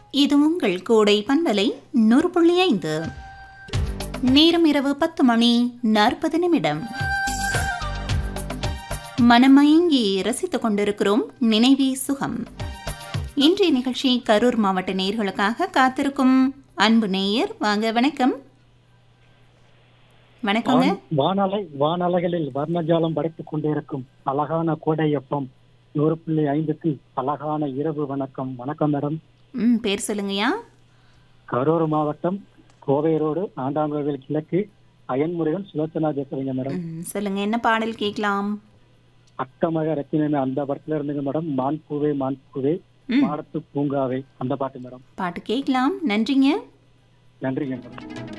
இது உங்கள் கோடை பண்பலை நூறு புள்ளி ஐந்து நேரம் இரவு பத்து மணி நாற்பது நிமிடம் மனமயங்கி ரசித்துக் கொண்டிருக்கிறோம் நினைவே சுகம் இன்றைய நிகழ்ச்சி கரூர் மாவட்ட நேயர்களுக்காக காத்திருக்கும் அன்பு நேயர் வாங்க வணக்கம் வணக்கங்க வான்- வானலை வானலைகளில் வர்ணஜாலம் படைத்துக் கொண்டிருக்கும் அழகான கோடையப்பம் நூறு புள்ளி ஐந்துக்கு அழகான இரவு வணக்கம் வணக்கம் மேடம் ம் பேர் சொல்லுங்கய்யா கரூர் மாவட்டம் கோவை ரோடு ஆண்டாங்கோவில் கிழக்கு அயன்முருகன் சுலோச்சனா பேசுறீங்க மேடம் ம், சொல்லுங்க என்ன பாடல் கேட்கலாம் அக்கமக ரத்தினமே அந்த படத்துல இருந்துங்க மேடம் மான் பூவே மான் பூவே ம் மாடத்து பூங்காவே அந்த பாட்டு மேடம் பாட்டு கேட்கலாம் நன்றிங்க நன்றிங்க மேடம்